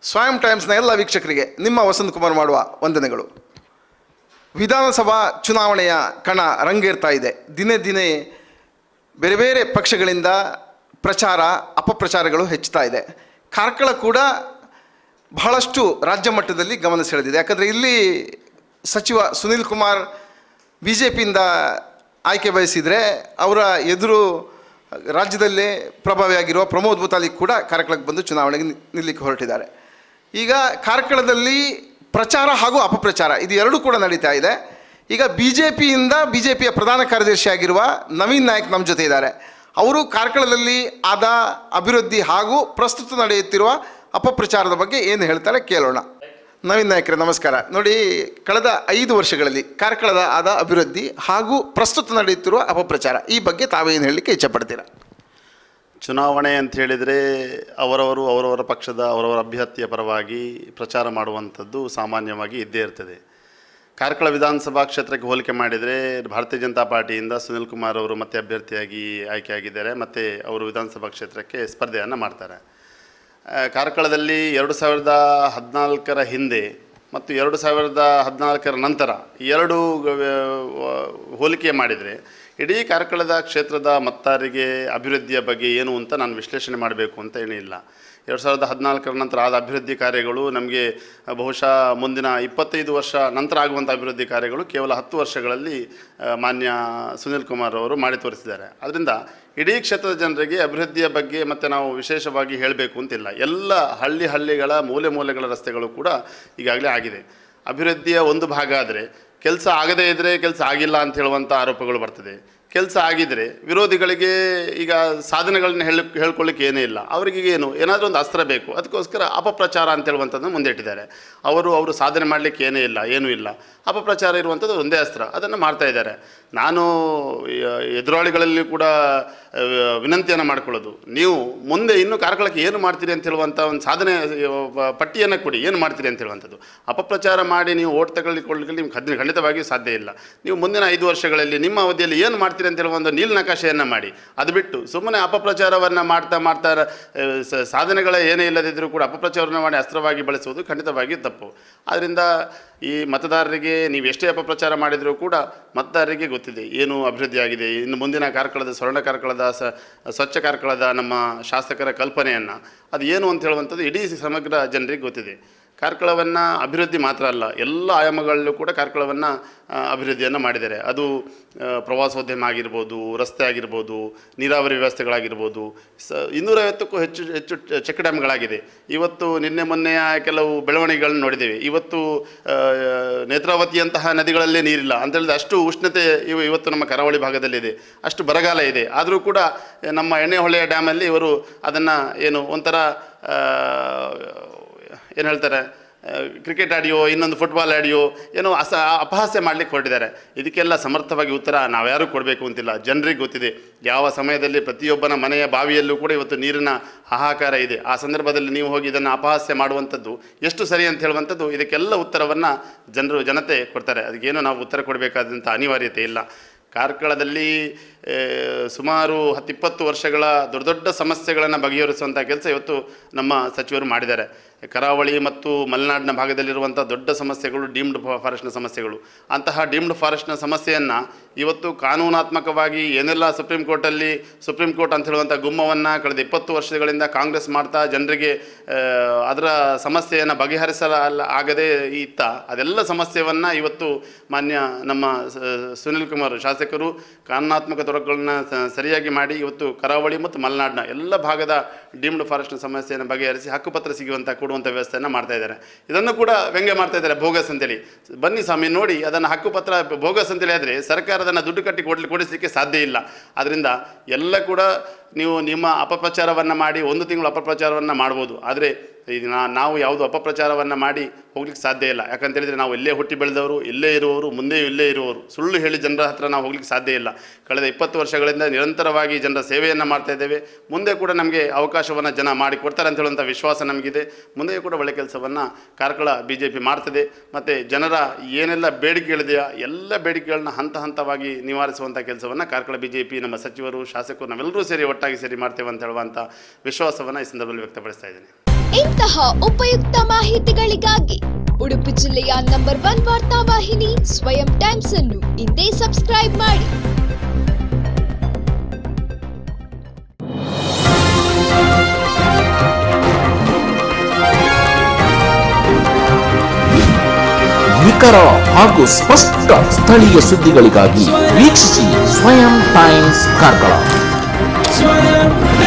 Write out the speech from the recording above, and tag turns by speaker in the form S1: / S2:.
S1: ಸ್ವಯಂ ಟೈಮ್ಸ್ನ ಎಲ್ಲ ವೀಕ್ಷಕರಿಗೆ ನಿಮ್ಮ ವಸಂತ್ ಕುಮಾರ್ ಮಾಡುವ ವಂದನೆಗಳು ವಿಧಾನಸಭಾ ಚುನಾವಣೆಯ ಕಣ ರಂಗೇರ್ತಾ ಇದೆ ದಿನೇ ದಿನೇ ಬೇರೆ ಬೇರೆ ಪಕ್ಷಗಳಿಂದ ಪ್ರಚಾರ ಅಪಪ್ರಚಾರಗಳು ಹೆಚ್ಚುತ್ತಾ ಇದೆ ಕಾರ್ಕಳ ಕೂಡ ಬಹಳಷ್ಟು ರಾಜ್ಯ ಮಟ್ಟದಲ್ಲಿ ಗಮನ ಸೆಳೆದಿದೆ ಯಾಕಂದರೆ ಇಲ್ಲಿ ಸಚಿವ ಸುನೀಲ್ ಕುಮಾರ್ ಬಿ ಜೆ ಪಿಯಿಂದ ಆಯ್ಕೆ ಬಯಸಿದರೆ ಅವರ ಎದುರು ರಾಜ್ಯದಲ್ಲೇ ಪ್ರಭಾವಿಯಾಗಿರುವ ಪ್ರಮೋದ್ ಮುತಾಲಿಕ್ ಕೂಡ ಕಾರ್ಕಳಕ್ಕೆ ಬಂದು ಚುನಾವಣೆಗೆ ನಿ- ನಿಲ್ಲಕ್ಕೆ ಹೊರಟಿದ್ದಾರೆ ಈಗ ಕಾರ್ಕಳದಲ್ಲಿ ಪ್ರಚಾರ ಹಾಗೂ ಅಪಪ್ರಚಾರ ಇದು ಎರಡೂ ಕೂಡ ನಡೀತಾ ಇದೆ ಈಗ ಬಿ ಜೆ ಪಿಯಿಂದ ಬಿ ಜೆ ಪಿಯ ಪ್ರಧಾನ ಕಾರ್ಯದರ್ಶಿಯಾಗಿರುವ ನವೀನ್ ನಾಯಕ್ ನಮ್ಮ ಜೊತೆ ಇದ್ದಾರೆ ಅವರು ಕಾರ್ಕಳದಲ್ಲಿ ಆದ ಅಭಿವೃದ್ಧಿ ಹಾಗೂ ಪ್ರಸ್ತುತ ನಡೆಯುತ್ತಿರುವ ಅಪಪ್ರಚಾರದ ಬಗ್ಗೆ ಏನು ಹೇಳ್ತಾರೆ ಕೇಳೋಣ ನವೀನ್ ನಾಯಕ್ರೆ ನಮಸ್ಕಾರ ನೋಡಿ ಕಳೆದ ಐದು ವರ್ಷಗಳಲ್ಲಿ ಕಾರ್ಕಳದ ಆದ ಅಭಿವೃದ್ಧಿ ಹಾಗೂ ಪ್ರಸ್ತುತ ನಡೆಯುತ್ತಿರುವ ಅಪಪ್ರಚಾರ ಈ ಬಗ್ಗೆ ತಾವೇನು ಹೇಳಲಿಕ್ಕೆ ಇಚ್ಛಪಡ್ತೀರಾ
S2: ಚುನಾವಣೆ ಅಂತ ಹೇಳಿದರೆ ಅವರವರು ಅವರವರ ಪಕ್ಷದ ಅವರವರ ಅಭ್ಯರ್ಥಿಯ ಪರವಾಗಿ ಪ್ರಚಾರ ಮಾಡುವಂಥದ್ದು ಸಾಮಾನ್ಯವಾಗಿ ಇದ್ದೇ ಇರ್ತದೆ ಕಾರ್ಕಳ ವಿಧಾನಸಭಾ ಕ್ಷೇತ್ರಕ್ಕೆ ಹೋಲಿಕೆ ಮಾಡಿದರೆ ಭಾರತೀಯ ಜನತಾ ಪಾರ್ಟಿಯಿಂದ ಸುನಿಲ್ ಕುಮಾರ್ ಅವರು ಮತ್ತೆ ಅಭ್ಯರ್ಥಿಯಾಗಿ ಆಯ್ಕೆಯಾಗಿದ್ದಾರೆ ಮತ್ತು ಅವರು ವಿಧಾನಸಭಾ ಕ್ಷೇತ್ರಕ್ಕೆ ಸ್ಪರ್ಧೆಯನ್ನು ಮಾಡ್ತಾರೆ ಆ, ಕಾರ್ಕಳದಲ್ಲಿ ಎರಡು ಸಾವಿರದ ಹದಿನಾಲ್ಕರ ಹಿಂದೆ ಮತ್ತು ಎರಡು ಸಾವಿರದ ಹದಿನಾಲ್ಕರ ನಂತರ ಈ ಎರಡು ಗ- ಹೋಲಿಕೆ ಮಾಡಿದರೆ ಇಡೀ ಕಾರ್ಕಳದ ಕ್ಷೇತ್ರದ ಮತದಾರರಿಗೆ ಅಭಿವೃದ್ಧಿಯ ಬಗ್ಗೆ ಏನು ಅಂತ ನಾನು ವಿಶ್ಲೇಷಣೆ ಮಾಡಬೇಕು ಅಂತ ಏನಿಲ್ಲ ಎರಡು ಸಾವಿರದ ಹದಿನಾಲ್ಕರ ನಂತರ ಆದ ಅಭಿವೃದ್ಧಿ ಕಾರ್ಯಗಳು ನಮಗೆ ಬಹುಶಃ ಮುಂದಿನ ಇಪ್ಪತ್ತೈದು ವರ್ಷ ನಂತರ ಆಗುವಂಥ ಅಭಿವೃದ್ಧಿ ಕಾರ್ಯಗಳು ಕೇವಲ ಹತ್ತು ವರ್ಷಗಳಲ್ಲಿ ಆ, ಮಾನ್ಯ ಸುನಿಲ್ ಕುಮಾರ್ ಅವರು ಮಾಡಿ ತೋರಿಸಿದ್ದಾರೆ ಅದರಿಂದ ಇಡೀ ಕ್ಷೇತ್ರದ ಜನರಿಗೆ ಅಭಿವೃದ್ಧಿಯ ಬಗ್ಗೆ ಮತ್ತು ನಾವು ವಿಶೇಷವಾಗಿ ಹೇಳಬೇಕು ಅಂತಿಲ್ಲ ಎಲ್ಲ ಹಳ್ಳಿ ಹಳ್ಳಿಗಳ ಮೂಲೆ ಮೂಲೆಗಳ ರಸ್ತೆಗಳು ಕೂಡ ಈಗಾಗಲೇ ಆಗಿದೆ ಅಭಿವೃದ್ಧಿಯ ಒಂದು ಭಾಗ ಆದರೆ ಕೆಲಸ ಆಗದೇ ಇದ್ದರೆ ಕೆಲಸ ಆಗಿಲ್ಲ ಅಂತ ಹೇಳುವಂಥ ಆರೋಪಗಳು ಬರ್ತದೆ ಕೆಲಸ ಆಗಿದರೆ ವಿರೋಧಿಗಳಿಗೆ ಈಗ ಸಾಧನೆಗಳನ್ನ ಹೇಳಿ ಹೇಳ್ಕೊಳ್ಳಿಕ್ಕೆ ಏನೇ ಇಲ್ಲ ಅವರಿಗೆ ಏನು ಏನಾದರೂ ಒಂದು ಅಸ್ತ್ರ ಬೇಕು ಅದಕ್ಕೋಸ್ಕರ ಅಪಪ್ರಚಾರ ಅಂತ ಹೇಳುವಂಥದ್ದನ್ನು ಮುಂದಿಟ್ಟಿದ್ದಾರೆ ಅವರು ಅವರು ಸಾಧನೆ ಮಾಡಲಿಕ್ಕೆ ಏನೇ ಇಲ್ಲ ಏನೂ ಇಲ್ಲ ಅಪಪ್ರಚಾರ ಇರುವಂಥದ್ದು ಒಂದೇ ಅಸ್ತ್ರ ಅದನ್ನು ಮಾಡ್ತಾ ಇದ್ದಾರೆ ನಾನು ಯ- ಎದುರಾಳಿಗಳಲ್ಲಿ ಕೂಡ ಆ, ವಿನಂತಿಯನ್ನು ಮಾಡ್ಕೊಳ್ಳೋದು ನೀವು ಮುಂದೆ ಇನ್ನೂ ಕಾರ್ಕಳಕ್ಕೆ ಏನು ಮಾಡ್ತೀರಿ ಅಂತ ಹೇಳುವಂಥ ಒಂದು ಸಾಧನೆ ಆ, ಪಟ್ಟಿಯನ್ನು ಕೊಡಿ ಏನು ಮಾಡ್ತೀರಿ ಅಂತ ಹೇಳುವಂಥದ್ದು ಅಪಪ್ರಚಾರ ಮಾಡಿ ನೀವು ಓಟ್ ತಗೊಳ್ಳಿಕೊಳ್ಳಲಿಕ್ಕೆ ನಿಮ್ಗೆ ಖಂಡಿತ ಖಂಡಿತವಾಗಿಯೂ ಸಾಧ್ಯ ಇಲ್ಲ ನೀವು ಮುಂದಿನ ಐದು ವರ್ಷಗಳಲ್ಲಿ ನಿಮ್ಮ ಅವಧಿಯಲ್ಲಿ ಏನು ಮಾಡ್ತೀರಿ ಅಂತ ಹೇಳುವ ಒಂದು ನೀಲನಕಾಶೆಯನ್ನು ಮಾಡಿ ಅದು ಬಿಟ್ಟು ಸುಮ್ಮನೆ ಅಪಪ್ರಚಾರವನ್ನು ಮಾಡ್ತಾ ಮಾಡ್ತಾ ಆ, ಸ- ಸಾಧನೆಗಳ ಏನೇ ಇಲ್ಲದಿದ್ದರೂ ಕೂಡ ಅಪಪ್ರಚಾರವನ್ನು ಮಾಡಿ ಅಸ್ತ್ರವಾಗಿ ಬಳಸುವುದು ಖಂಡಿತವಾಗಿಯೂ ತಪ್ಪು ಆದ್ದರಿಂದ ಈ ಮತದಾರರಿಗೆ ನೀವು ಎಷ್ಟೇ ಅಪಪ್ರಚಾರ ಮಾಡಿದರೂ ಕೂಡ ಮತದಾರರಿಗೆ ಗೊತ್ತಿದೆ ಏನು ಅಭಿವೃದ್ಧಿ ಆಗಿದೆ ಇನ್ನು ಮುಂದಿನ ಕಾರ್ಕಳದ ಸ್ವರ್ಣ ಕಾರ್ಕಳದ ಸ ಸ್ವಚ್ಛ ಕಾರ್ಕಳದ ನಮ್ಮ ಶಾಸಕರ ಕಲ್ಪನೆಯನ್ನು ಅದು ಏನು ಅಂತ ಹೇಳುವಂಥದ್ದು ಇಡೀ ಸಮಗ್ರ ಜನರಿಗೆ ಗೊತ್ತಿದೆ ಕಾರ್ಕಳವನ್ನು ಅಭಿವೃದ್ಧಿ ಮಾತ್ರ ಅಲ್ಲ ಎಲ್ಲ ಆಯಾಮಗಳಲ್ಲೂ ಕೂಡ ಕಾರ್ಕಳವನ್ನು ಅಭಿವೃದ್ಧಿಯನ್ನು ಮಾಡಿದ್ದಾರೆ ಅದು ಆ, ಪ್ರವಾಸೋದ್ಯಮ ಆಗಿರ್ಬೋದು ರಸ್ತೆ ಆಗಿರ್ಬೋದು ನೀರಾವರಿ ವ್ಯವಸ್ಥೆಗಳಾಗಿರ್ಬೋದು ಸ ಇನ್ನೂರೈವತ್ತಕ್ಕೂ ಹೆಚ್ಚು ಹೆಚ್ಚು ಚೆಕ್ ಡ್ಯಾಮ್ಗಳಾಗಿದೆ ಇವತ್ತು ನಿನ್ನೆ ಮೊನ್ನೆಯ ಕೆಲವು ಬೆಳವಣಿಗೆಗಳನ್ನು ನೋಡಿದ್ದೇವೆ ಇವತ್ತು ಆ, ನೇತ್ರಾವತಿಯಂತಹ ನದಿಗಳಲ್ಲೇ ನೀರಿಲ್ಲ ಅಂತ ಹೇಳಿದ್ರೆ ಅಷ್ಟು ಉಷ್ಣತೆ ಇವ ಇವತ್ತು ನಮ್ಮ ಕರಾವಳಿ ಭಾಗದಲ್ಲಿದೆ ಅಷ್ಟು ಬರಗಾಲ ಇದೆ ಆದರೂ ಕೂಡ ನಮ್ಮ ಎಣ್ಣೆಹೊಳೆಯ ಡ್ಯಾಮಲ್ಲಿ ಇವರು ಅದನ್ನು ಏನು ಒಂಥರ ಏನು ಹೇಳ್ತಾರೆ ಕ್ರಿಕೆಟ್ ಆಡಿಯೋ ಇನ್ನೊಂದು ಫುಟ್ಬಾಲ್ ಆಡಿಯೋ ಏನೋ ಅಸ ಅಪಹಾಸ್ಯ ಮಾಡಲಿಕ್ಕೆ ಹೊರಟಿದ್ದಾರೆ ಇದಕ್ಕೆಲ್ಲ ಸಮರ್ಥವಾಗಿ ಉತ್ತರ ನಾವ್ಯಾರೂ ಕೊಡಬೇಕು ಅಂತಿಲ್ಲ ಜನರಿಗೆ ಗೊತ್ತಿದೆ ಯಾವ ಸಮಯದಲ್ಲಿ ಪ್ರತಿಯೊಬ್ಬನ ಮನೆಯ ಬಾವಿಯಲ್ಲೂ ಕೂಡ ಇವತ್ತು ನೀರಿನ ಹಾಹಾಕಾರ ಇದೆ ಆ ಸಂದರ್ಭದಲ್ಲಿ ನೀವು ಹೋಗಿ ಇದನ್ನು ಅಪಹಾಸ್ಯ ಮಾಡುವಂಥದ್ದು ಎಷ್ಟು ಸರಿ ಅಂತ ಹೇಳುವಂಥದ್ದು ಇದಕ್ಕೆಲ್ಲ ಉತ್ತರವನ್ನು ಜನರು ಜನತೆ ಕೊಡ್ತಾರೆ ಅದಕ್ಕೇನು ನಾವು ಉತ್ತರ ಕೊಡಬೇಕಾದಂಥ ಅನಿವಾರ್ಯತೆ ಇಲ್ಲ ಕಾರ್ಕಳದಲ್ಲಿ ಆ, ಸುಮಾರು ಹತ್ತಿಪ್ಪತ್ತು ವರ್ಷಗಳ ದೊಡ್ಡ ದೊಡ್ಡ ಸಮಸ್ಯೆಗಳನ್ನು ಬಗೆಹರಿಸುವಂಥ ಕೆಲಸ ಇವತ್ತು ನಮ್ಮ ಸಚಿವರು ಮಾಡಿದ್ದಾರೆ ಕರಾವಳಿ ಮತ್ತು ಮಲೆನಾಡಿನ ಭಾಗದಲ್ಲಿರುವಂಥ ದೊಡ್ಡ ಸಮಸ್ಯೆಗಳು ಡೀಮ್ಡ್ ಫಾರೆಸ್ಟ್ನ ಸಮಸ್ಯೆಗಳು ಅಂತಹ ಡೀಮ್ಡ್ ಫಾರೆಸ್ಟ್ನ ಸಮಸ್ಯೆಯನ್ನು ಇವತ್ತು ಕಾನೂನಾತ್ಮಕವಾಗಿ ಏನೆಲ್ಲ ಸುಪ್ರೀಂ ಕೋರ್ಟಲ್ಲಿ ಸುಪ್ರೀಂ ಕೋರ್ಟ್ ಅಂತ ಹೇಳುವಂಥ ಗುಮ್ಮವನ್ನು ಕಳೆದ ಇಪ್ಪತ್ತು ವರ್ಷಗಳಿಂದ ಕಾಂಗ್ರೆಸ್ ಮಾಡ್ತಾ ಜನರಿಗೆ ಆ, ಅದರ ಸಮಸ್ಯೆಯನ್ನು ಬಗೆಹರಿಸಲ ಆಗದೆ ಇತ್ತ ಅದೆಲ್ಲ ಸಮಸ್ಯೆಯನ್ನು ಇವತ್ತು ಮಾನ್ಯ ನಮ್ಮ ಸ- ಸುನಿಲ್ ಕುಮಾರ್ ಶಾಸಕರು ಕಾನೂನಾತ್ಮಕ ತೊಡಕುಗಳನ್ನ ಸ- ಸರಿಯಾಗಿ ಮಾಡಿ ಇವತ್ತು ಕರಾವಳಿ ಮತ್ತು ಮಲೆನಾಡಿನ ಎಲ್ಲ ಭಾಗದ ಡೀಮ್ಡ್ ಫಾರೆಸ್ಟ್ನ ಸಮಸ್ಯೆಯನ್ನು ಬಗೆಹರಿಸಿ ಹಕ್ಕುಪತ್ರ ಸಿಗುವಂಥ ಕೊಡುವಂಥ ವ್ಯವಸ್ಥೆಯನ್ನು ಮಾಡ್ತಾ ಇದ್ದಾರೆ ಇದನ್ನು ಕೂಡ ವ್ಯಂಗ್ಯ ಮಾಡ್ತಾ ಇದ್ದಾರೆ ಬೋಗಸ್ ಅಂತೇಳಿ ಬನ್ನಿ ಸ್ವಾಮಿ ನೋಡಿ ಅದನ್ನು ಹಕ್ಕುಪತ್ರ ಬೋಗಸ್ ಅಂತೇಳಿ ಆದರೆ ಸರ್ಕಾರ ಅದನ್ನು ದುಡ್ಡು ಕಟ್ಟಿ ಕೊಡ್ಲಿ ಕೊಡಿಸಲಿಕ್ಕೆ ಸಾಧ್ಯ ಇಲ್ಲ ಅದರಿಂದ ಎಲ್ಲ ಕೂಡ ನೀವು ನಿಮ್ಮ ಅಪಪ್ರಚಾರವನ್ನು ಮಾಡಿ ಒಂದು ತಿಂಗಳು ಅಪಪ್ರಚಾರವನ್ನು ಮಾಡ್ಬೋದು ಆದರೆ ಈಗ ನಾ- ನಾವು ಯಾವುದು ಅಪಪ್ರಚಾರವನ್ನು ಮಾಡಿ ಹೋಗ್ಲಿಕ್ಕೆ ಸಾಧ್ಯ ಇಲ್ಲ ಯಾಕಂತ ಹೇಳಿದರೆ ನಾವು ಇಲ್ಲೇ ಹುಟ್ಟಿ ಬೆಳೆದವರು ಇಲ್ಲೇ ಇರುವವರು ಮುಂದೆಯೂ ಇಲ್ಲೇ ಇರುವವರು ಸುಳ್ಳು ಹೇಳಿ ಜನರ ಹತ್ರ ನಾವು ಹೋಗ್ಲಿಕ್ಕೆ ಸಾಧ್ಯ ಇಲ್ಲ ಕಳೆದ ಇಪ್ಪತ್ತು ವರ್ಷಗಳಿಂದ ನಿರಂತರವಾಗಿ ಜನರ ಸೇವೆಯನ್ನು ಮಾಡ್ತಾ ಇದ್ದೇವೆ ಮುಂದೆ ಕೂಡ ನಮಗೆ ಅವಕಾಶವನ್ನು ಜನ ಮಾಡಿ ಕೊಡ್ತಾರೆ ಅಂತ ಹೇಳುವಂಥ ವಿಶ್ವಾಸ ನಮಗಿದೆ ಮುಂದೆಯೂ ಕೂಡ ಒಳ್ಳೆ ಕೆಲಸವನ್ನು ಕಾರ್ಕಳ ಬಿ ಜೆ ಪಿ ಮಾಡ್ತದೆ ಮತ್ತು ಜನರ ಏನೆಲ್ಲ ಬೇಡಿಕೆಗಳಿದೆಯಾ ಎಲ್ಲ ಬೇಡಿಕೆಗಳನ್ನ ಹಂತ ಹಂತವಾಗಿ ನಿವಾರಿಸುವಂಥ ಕೆಲಸವನ್ನು ಕಾರ್ಕಳ ಬಿ ಜೆ ಪಿ ನಮ್ಮ ಸಚಿವರು ಶಾಸಕರು ನಾವೆಲ್ಲರೂ ಸೇರಿ ಒಟ್ಟಾಗಿ ಸೇರಿ ಮಾಡ್ತೇವೆ ಅಂತ ಹೇಳುವಂಥ ವಿಶ್ವಾಸವನ್ನು ಈ ಸಂದರ್ಭದಲ್ಲಿ ವ್ಯಕ್ತಪಡಿಸ್ತಾ ಇದ್ದೇನೆ
S3: ಇಂತಹ ಉಪಯುಕ್ತ ಮಾಹಿತಿಗಳಿಗಾಗಿ ಉಡುಪಿ ಜಿಲ್ಲೆಯ ನಂಬರ್ ಒನ್ ವಾರ್ತಾ ವಾಹಿನಿ ಸ್ವಯಂ ಟೈಮ್ಸ್ ಅನ್ನು ಇಂದೇ ಸಬ್ಸ್ಕ್ರೈಬ್ ಮಾಡಿ
S4: ನಿಖರ ಹಾಗೂ ಸ್ಪಷ್ಟ ಸ್ಥಳೀಯ ಸುದ್ದಿಗಳಿಗಾಗಿ ವೀಕ್ಷಿಸಿ ಸ್ವಯಂ ಟೈಮ್ಸ್ ಕಾರ್ಕಳ
S5: Swayam